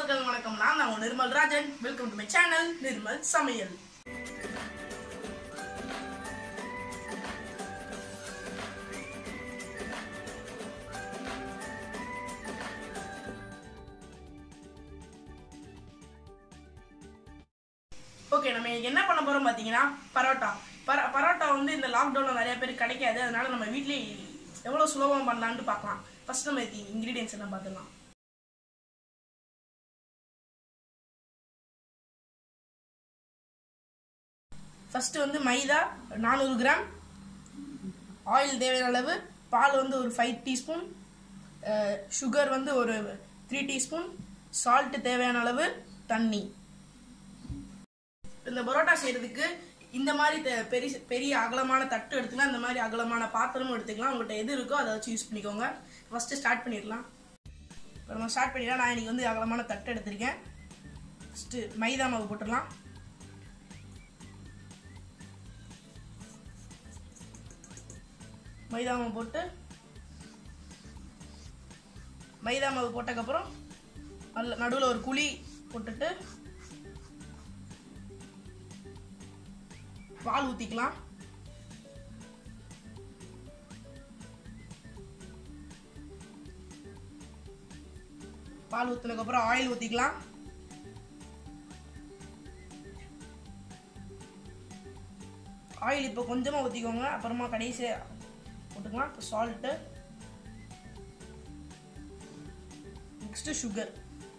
எல்லாருக்கும் வணக்கம் நான் நான் உங்க Nirmal Rajan welcome to my channel Nirmal சமையல் ஓகே நம்ம இன்னைக்கு என்ன பண்ண போறோம் பார்த்தீங்கன்னா பரோட்டா பர பரோட்டா வந்து இந்த லாக்டவுனில் நிறைய பேர் கிடைக்காது அதனால நம்ம வீட்லயே எவ்வளோ சுலபமாக பண்ணலான்னு பார்க்கலாம் ஃபர்ஸ்ட் நம்ம இதுக்கு இன்க்ரீடியன்ஸ் என்ன பார்த்துக்கலாம் ஃபர்ஸ்ட் வந்து மைதா நானூறு கிராம் ஆயில் தேவையான அளவு பால் வந்து ஒரு ஃபைவ் டீஸ்பூன் சுகர் வந்து ஒரு த்ரீ டீஸ்பூன் சால்ட் தேவையான அளவு தண்ணி இந்த பரோட்டா செய்யறதுக்கு இந்த மாதிரி தெ- பெரிய பெரிய அகலமான தட்டு எடுத்துக்கலாம் இந்த மாதிரி அகலமான பாத்திரமும் எடுத்துக்கலாம் உங்கள்கிட்ட எது இருக்கோ அதை வச்சு யூஸ் பண்ணிக்கோங்க ஃபர்ஸ்ட் ஸ்டார்ட் பண்ணிடலாம் இப்போ நம்ம ஸ்டார்ட் பண்ணிடலாம் நான் இன்னைக்கு வந்து அகலமான தட்டு எடுத்திருக்கேன் ஃபஸ்ட்டு மைதா மாவு போட்டுடலாம் மைதா மாவு போட்டு மைதா மாவு போட்டதுக்கப்புறம் நல்ல நடுவில் ஒரு குழி போட்டுட்டு பால் ஊற்றிக்கலாம் பால் ஊற்றினதுக்கப்புறம் ஆயில் ஊற்றிக்கலாம் ஆயில் இப்போ கொஞ்சமாக ஊற்றிக்கோங்க அப்புறமா கடைசியாக போட்டுக்கலாம் இப்போ சால்ட்டு நெக்ஸ்ட்டு சுகர்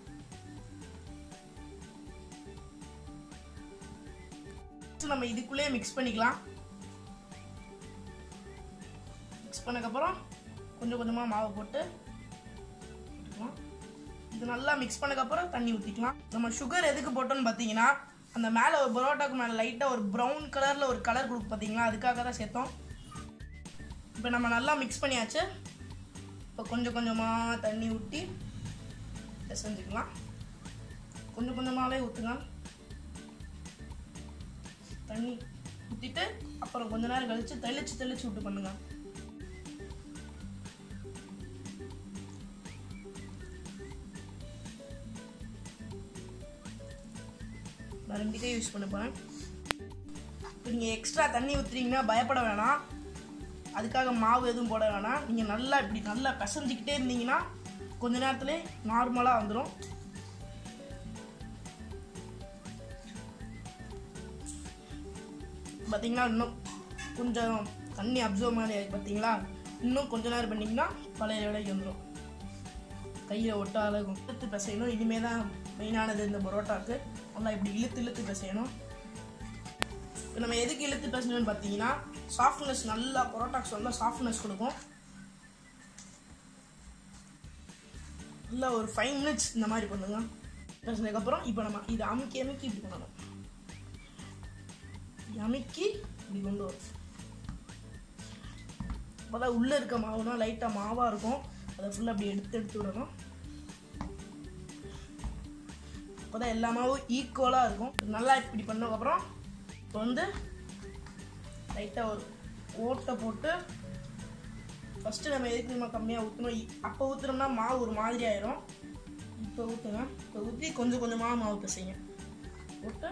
நம்ம இதுக்குள்ளேயே மிக்ஸ் பண்ணிக்கலாம் மிக்ஸ் பண்ணக்கப்புறம் கொஞ்சம் கொஞ்சமாக மாவு போட்டு போட்டுக்கலாம் இது நல்லா மிக்ஸ் பண்ணக்கப்புறம் தண்ணி ஊற்றிக்கலாம் நம்ம சுகர் எதுக்கு போட்டோம்னு பார்த்தீங்கன்னா அந்த மேலே ஒரு பரோட்டாக்கு மேலே லைட்டாக ஒரு ப்ரௌன் கலரில் ஒரு கலர் கொடுக்கு பார்த்தீங்களா அதுக்காக தான் சேர்த்தோம் இப்போ நம்ம நல்லா மிக்ஸ் பண்ணியாச்சு இப்போ கொஞ்சம் கொஞ்சமாக தண்ணி ஊற்றி செஞ்சுக்கலாம் கொஞ்சம் கொஞ்சமாகவே ஊற்றுங்க தண்ணி ஊற்றிட்டு அப்புறம் கொஞ்ச நேரம் கழிச்சு தெளிச்சு தெளிச்சு விட்டு பண்ணுங்க நான் ரெண்டுக்கே யூஸ் பண்ண போகிறேன் இப்போ நீங்கள் எக்ஸ்ட்ரா தண்ணி ஊற்றுறீங்கன்னா பயப்பட வேணாம் அதுக்காக மாவு எதுவும் போட வேணாம் நீங்கள் நல்லா இப்படி நல்லா பிசைஞ்சிக்கிட்டே இருந்தீங்கன்னா கொஞ்ச நேரத்துலேயே நார்மலாக வந்துடும் பார்த்தீங்கன்னா இன்னும் கொஞ்சம் தண்ணி அப்சர்வ் மாதிரி ஆகி பார்த்தீங்களா இன்னும் கொஞ்ச நேரம் பண்ணிங்கன்னா பழைய விலைக்கு வந்துடும் கையில் ஒட்டாத இழுத்து பிசையணும் இனிமே தான் மெயினானது இந்த பரோட்டாக்கு நல்லா இப்படி இழுத்து இழுத்து பிசையணும் இப்போ நம்ம எதுக்கு இழுத்து பிசையணும்னு பார்த்தீங்கன்னா சாஃப்ட்னஸ் நல்லா பரோட்டாக்ஸ் நல்லா சாஃப்ட்னஸ் கொடுக்கும் நல்லா ஒரு ஃபைவ் மினிட்ஸ் இந்த மாதிரி பண்ணுங்க பிசைனதுக்கப்புறம் இப்போ நம்ம இதை அமுக்கி அமுக்கி இப்படி பண்ணணும் அமுக்கி இப்படி கொண்டு வரும் அப்போதான் உள்ளே இருக்க மாவுனா லைட்டாக மாவாக இருக்கும் அதை ஃபுல்லாக அப்படி எடுத்து எடுத்து விடணும் அப்போதான் எல்லா மாவும் ஈக்குவலாக இருக்கும் நல்லா இப்படி பண்ணதுக்கப்புறம் இப்போ வந்து லைட்டாக ஒரு ஓட்டை போட்டு ஃபஸ்ட்டு நம்ம எதுக்கு நம்ம கம்மியாக ஊற்றணும் அப்போ ஊற்றுனோம்னா மாவு ஒரு மாதிரி ஆயிரும் இப்போ ஊற்றுங்க இப்போ ஊற்றி கொஞ்சம் கொஞ்சமாக மாவு பிசைங்க போட்டு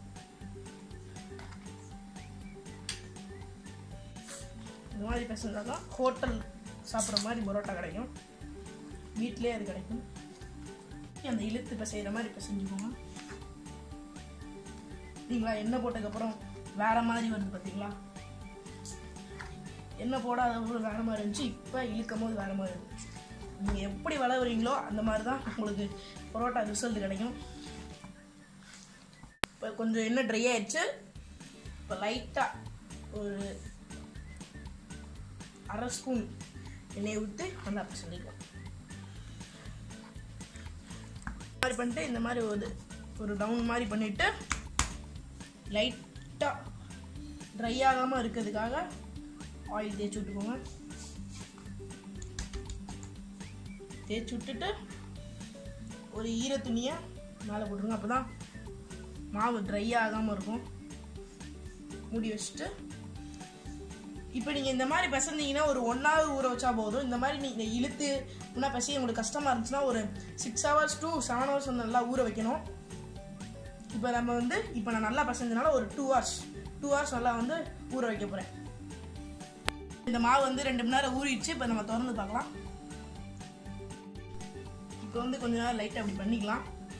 இந்த மாதிரி பிசைஞ்சா தான் ஹோட்டல் சாப்பிட்ற மாதிரி பரோட்டா கிடைக்கும் வீட்டிலே அது கிடைக்கும் அந்த இழுத்து பிசைகிற மாதிரி பிசைஞ்சுக்கோங்க பார்த்தீங்களா எண்ணெய் போட்டதுக்கப்புறம் வேற மாதிரி வருது பார்த்தீங்களா எண்ணெய் போடாத போது வேற மாதிரி இருந்துச்சு இப்போ இழுக்கும் போது வேற மாதிரி இருக்கு நீங்கள் எப்படி வளவுறீங்களோ அந்த மாதிரி தான் உங்களுக்கு பரோட்டா ரிசல்ட் கிடைக்கும் இப்போ கொஞ்சம் எண்ணெய் ட்ரை ஆயிடுச்சு இப்போ லைட்டாக ஒரு அரை ஸ்பூன் எண்ணெயை ஊற்றி நல்லா பிசைஞ்சிக்கலாம் இந்த மாதிரி பண்ணிட்டு இந்த மாதிரி ஒரு ஒரு டவுன் மாதிரி பண்ணிவிட்டு லைட்டாக ட்ரை ஆகாமல் இருக்கிறதுக்காக ஆயில் தேய்ச்சி விட்டுக்கோங்க தேய்ச்சி விட்டுட்டு ஒரு ஈர துணியை மேலே போட்டுருங்க அப்போ தான் மாவு ட்ரை ஆகாமல் இருக்கும் மூடி வச்சுட்டு இப்போ நீங்கள் இந்த மாதிரி பிசைஞ்சீங்கன்னா ஒரு ஒன் ஹவர் ஊற வச்சா போதும் இந்த மாதிரி நீங்கள் இழுத்து இன்னும் பசி உங்களுக்கு கஷ்டமாக இருந்துச்சுன்னா ஒரு six hours to seven hours வந்து நல்லா ஊற வைக்கணும் இப்போ நம்ம வந்து இப்போ நான் நல்லா பசஞ்சனால ஒரு டூ ஹவர்ஸ் டூ ஹவர்ஸ் நல்லா வந்து ஊற வைக்க போகிறேன் இந்த மாவு வந்து ரெண்டு மணி நேரம் ஊறிடுச்சு இப்போ நம்ம திறந்து பார்க்கலாம் இப்போ வந்து கொஞ்ச நேரம் லைட்டாக அப்படி பண்ணிக்கலாம்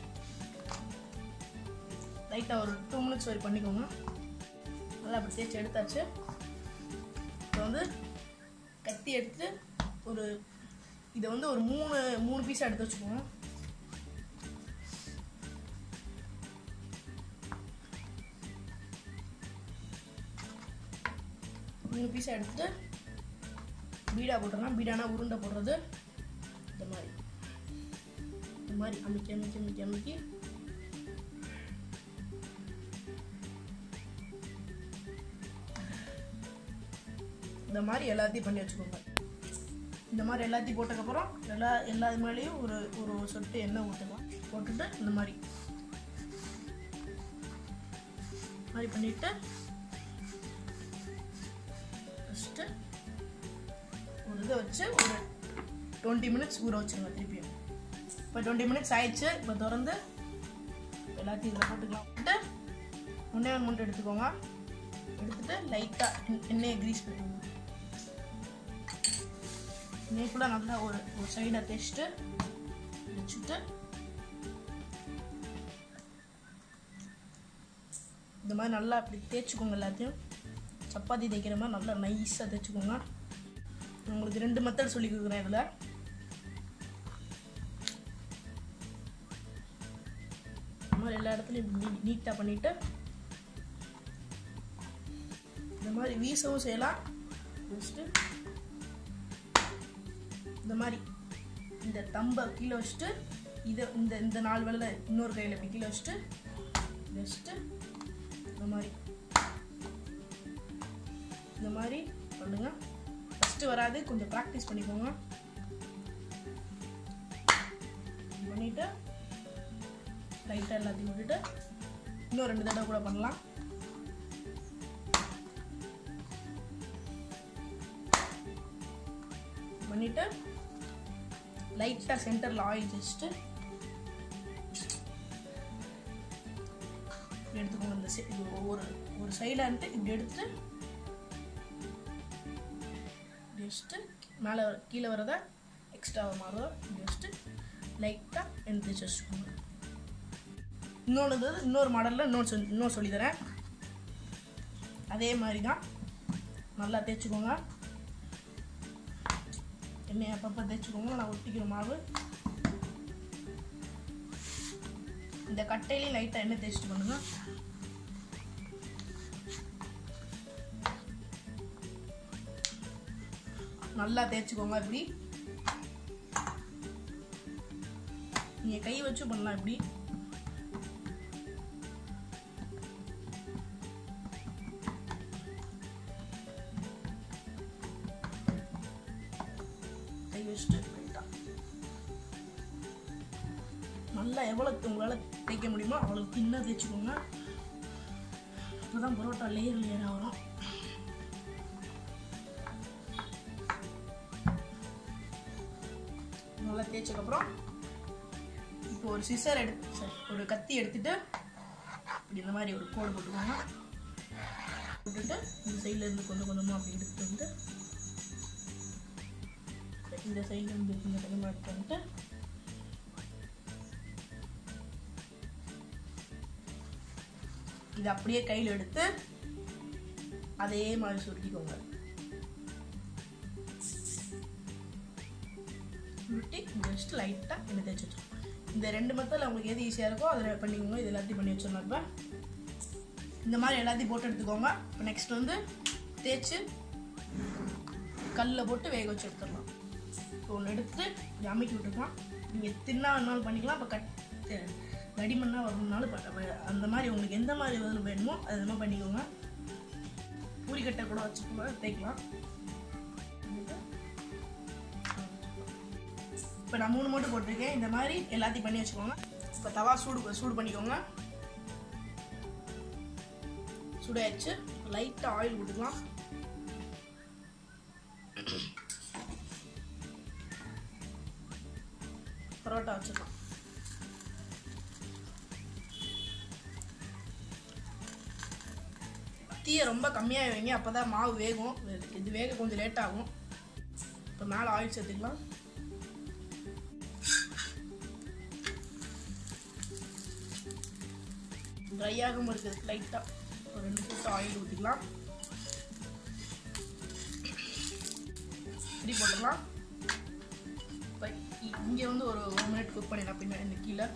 லைட்டாக ஒரு டூ மினிட்ஸ் வரை பண்ணிக்கோங்க நல்லா அப்படி தேய்ச்சி எடுத்தாச்சு இப்போ வந்து கத்தி எடுத்து ஒரு இதை வந்து ஒரு மூணு மூணு பீஸாக எடுத்து வச்சுக்கோங்க மூணு பீஸாக எடுத்துட்டு பீடா போட்டுடலாம் பீடானா உருண்டை போடுறது இந்த மாதிரி இந்த மாதிரி அமைக்கி அமைக்கி அமைக்கி அமைக்கி இந்த மாதிரி எல்லாத்தையும் பண்ணி வச்சுக்கோங்க இந்த மாதிரி எல்லாத்தையும் போட்டதுக்கப்புறம் எல்லா எல்லா இது மேலேயும் ஒரு ஒரு சொட்டு எண்ணெய் ஊற்றலாம் போட்டுட்டு இந்த மாதிரி மாதிரி பண்ணிட்டு ஃபஸ்ட்டு ஒரு இதை வச்சு ஒரு டுவெண்ட்டி மினிட்ஸ் ஊற வச்சுருங்க திருப்பியும் இப்போ டுவெண்ட்டி மினிட்ஸ் ஆயிடுச்சு இப்போ திறந்து எல்லாத்தையும் இதில் போட்டுக்கலாம் போட்டு ஒன்றே ஒன்று மட்டும் எடுத்துக்கோங்க எடுத்துட்டு லைட்டாக எண்ணெயை க்ரீஸ் பண்ணிக்கோங்க எண்ணெய் ஃபுல்லாக நல்லா ஒரு ஒரு சைடை தேய்ச்சிட்டு வச்சுட்டு இந்த மாதிரி நல்லா அப்படி தேய்ச்சிக்கோங்க எல்லாத்தையும் சப்பாத்தி தேய்க்கிற மாதிரி நல்லா நைஸாக தேய்ச்சிக்கோங்க உங்களுக்கு ரெண்டு மெத்தட் சொல்லி கொடுக்குறேன் இதில் இந்த மாதிரி எல்லா இடத்துலையும் இப்படி நீட்டாக பண்ணிவிட்டு இந்த மாதிரி வீசவும் செய்யலாம் வச்சுட்டு இந்த மாதிரி இந்த தம்பை கீழே வச்சுட்டு இதை இந்த இந்த நாலு வெள்ளை இன்னொரு கையில் இப்படி கீழே வச்சுட்டு வச்சுட்டு இந்த மாதிரி இந்த மாதிரி பண்ணுங்க ஃபஸ்ட்டு வராது கொஞ்சம் ப்ராக்டிஸ் பண்ணிக்கோங்க பண்ணிட்டு லைட்டாக எல்லாத்தையும் விட்டுட்டு இன்னும் ரெண்டு தடவை கூட பண்ணலாம் பண்ணிட்டு லைட்டாக சென்டரில் ஆயில் வச்சுட்டு எடுத்துக்கோங்க இந்த சை- இது ஒரு ஒரு சைடாக இருந்துட்டு இப்படி எடுத்துட்டு இப்படி வச்சுட்டு மேலே கீழே வரத எக்ஸ்ட்ரா மாறுதோ இப்படி வச்சுட்டு லைட்டாக எடுத்து வச்சு வச்சுக்கோங்க இன்னொன்று இது இன்னொரு மாடலில் இன்னொன்று சொல்லி இன்னொரு சொல்லித்தரேன் அதே மாதிரி தான் நல்லா தேய்ச்சிக்கோங்க எண்ணெய் அப்பப்போ தேய்ச்சிக்கோங்க நான் ஒட்டிக்கிற மாவு இந்த கட்டையிலையும் லைட்டாக எண்ணெய் தேய்ச்சிட்டு பண்ணுங்க நல்லா தேய்ச்சிக்கோங்க இப்படி நீங்கள் கை வச்சு பண்ணலாம் இப்படி கை வச்சுட்டு லைட்டா நல்லா எவ்வளோக்கு உங்களால் தேய்க்க முடியுமோ அவ்வளோ தின்னாக தேய்ச்சிக்கோங்க அப்போதான் பரோட்டா லேயர் லேயராக வரும் நல்லா தேய்ச்சதுக்கப்புறம் இப்போ ஒரு சிசர் எடுத்து sorry, ஒரு கத்தி எடுத்துட்டு இப்படி இந்த மாதிரி ஒரு கோடு போட்டுக்கோங்க போட்டுட்டு இந்த சைடில் இருந்து கொஞ்சம் கொஞ்சமாக அப்படி எடுத்துட்டு வந்து இந்த சைடில் இருந்து கொஞ்சம் கொஞ்சமாக எடுத்து வந்துட்டு இது அப்படியே கையில் எடுத்து அதே மாதிரி சுருட்டிக்கோங்க சுருட்டி ஜஸ்ட் லைட்டாக எண்ணெய் தேய்ச்சி வச்சுக்கோங்க இந்த ரெண்டு மெத்தடில் உங்களுக்கு எது ஈஸியாக இருக்கோ அதில் பண்ணிக்கோங்க இது எல்லாத்தையும் பண்ணி வச்சிடலாம் இப்போ இந்த மாதிரி எல்லாத்தையும் போட்டு எடுத்துக்கோங்க இப்போ நெக்ஸ்ட் வந்து தேய்ச்சி கல்லில் போட்டு வேக வச்சு எடுத்துடலாம் இப்போ ஒன்று எடுத்து இப்படி அமைக்கி விட்டுக்கலாம் நீங்கள் தின்னா வேணாலும் பண்ணிக்கலாம் இப்போ கட் தடிமண்ணாக வரணும்னாலும் ப- ப- அந்த மாதிரி உங்களுக்கு எந்த மாதிரி இதில் வேணுமோ அது மாதிரி பண்ணிக்கோங்க பூரிக்கட்டை கூட வச்சு கூட தேய்க்கலாம் இப்போ நான் மூணு மட்டும் போட்டிருக்கேன் இந்த மாதிரி எல்லாத்தையும் பண்ணி வச்சுக்கோங்க இப்போ தவா சூடு சூடு பண்ணிக்கோங்க சூடாயிடுச்சு லைட்டாக ஆயில் விட்டுக்கலாம் பரோட்டா வச்சிடலாம் தீயை ரொம்ப கம்மியாக வைங்க அப்போ தான் மாவு வேகும் இது வேக கொஞ்சம் லேட் ஆகும் இப்போ மேலே ஆயில் சேர்த்துக்கலாம் ட்ரை ஆகாமல் இருக்கிறதுக்கு லைட்டாக ஒரு ரெண்டு ஃபுட் ஆயில் ஊற்றிக்கலாம் இப்படி போட்டுக்கலாம் இப்போ இங்கே வந்து ஒரு ஒன் மினிட் குக் பண்ணிடலாம் பின்ன இந்த கீழே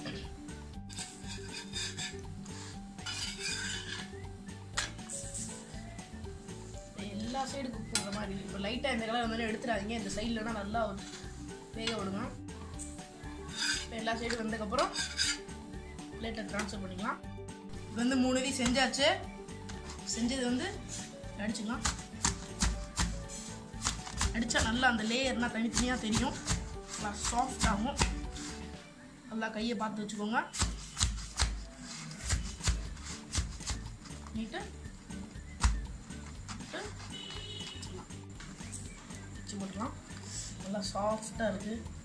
எல்லா சைடு குக் பண்ணுற மாதிரி இப்போ லைட்டாக இந்த கலர் வந்து எடுத்துடாதீங்க இந்த சைட்லனா நல்லா ஒரு வேக விடுங்க இப்போ எல்லா சைடும் வந்ததுக்கப்புறம் பிளேட்டை ட்ரான்ஸ்ஃபர் பண்ணிக்கலாம் இது வந்து மூணு இது செஞ்சாச்சு செஞ்சது வந்து அடிச்சுக்கலாம் அடித்தா நல்லா அந்த லேயர்னால் தனித்தனியாக தெரியும் நல்லா சாஃப்ட் ஆகும் நல்லா கையை பார்த்து வச்சுக்கோங்க நீட்டு வச்சு போட்டுக்கலாம் நல்லா சாஃப்டாக இருக்குது